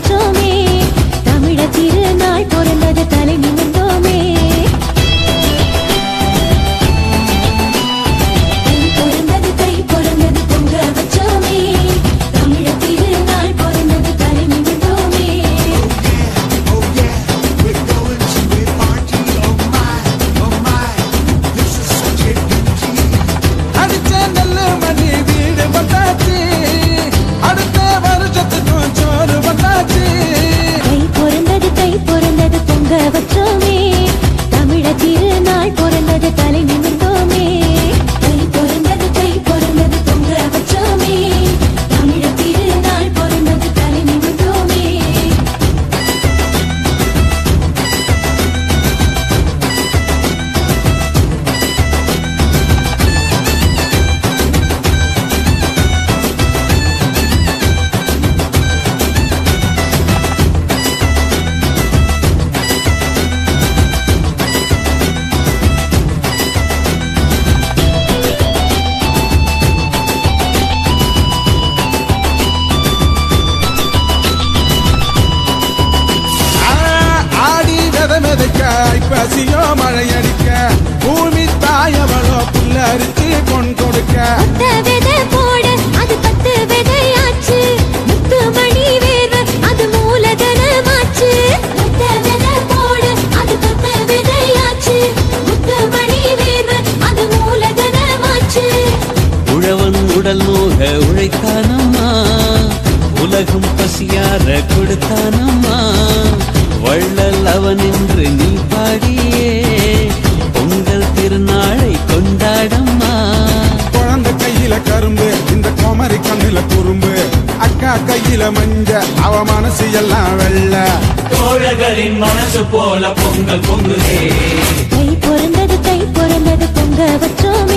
வச்சோமே தமிழ திருநாள் பிறந்தது தலை நிமிர்ந்தோமே தை பிறந்தது தை பிறந்தது பொங்க வச்சோமே தமிழ திருநாள் பிறந்தது தலை நிமிர்ந்தோமே Oh yeah, we're going to a party. Oh my, oh my, this is such a beauty. அடிச்ச நல்ல மணி வீடு வந்தாச்சு அடுத்த வருஷத்துக்கும் சோறு வந்தாச்சு தை பிறந்தது தை பிறந்தது பொங்க வச்சோமே தமிழ திருநாள் பிறந்தது தலை நிமிர்ந்தோமே தை பிறந்தது தை பிறந்தது பொங்க வச்சோமே தமிழ திருநாள் பிறந்தது தலை நிமிர்ந்தோமே ஆ, ஆடி வித மிதக்க ஐப்பசியோ மழை அடிக்க பூமி தாயவளோ புல்ல அரித்து கொண் கொடுக்க பத்த விதை போட அது பத்து விதையாச்சு முத்து மணி வேர்வை அது மூலதனமாச்சு பத்த விதை போட அது பத்து விதையாச்சு முத்து மணி வேர்வை அது மூலதனமாச்சு உழவன் உடல் நோக உழைத்தானம்மா உலகம் பசியார கொடுத்தானம்மா வள்ளல் அவன் என்று நீ பாடியே பொங்கல் திருநாளை கொண்டாடம்மா குழந்தை கையில கரும்பு இந்த குமரி கண்ணுல குறும்பு அக்கா கையில மஞ்ச அவ மனசு எல்லாம் வெள்ள தோழர்களின் மனசு போல பொங்கல் பொங்குதே தை பிறந்தது தை பிறந்தது பொங்க வச்சோமே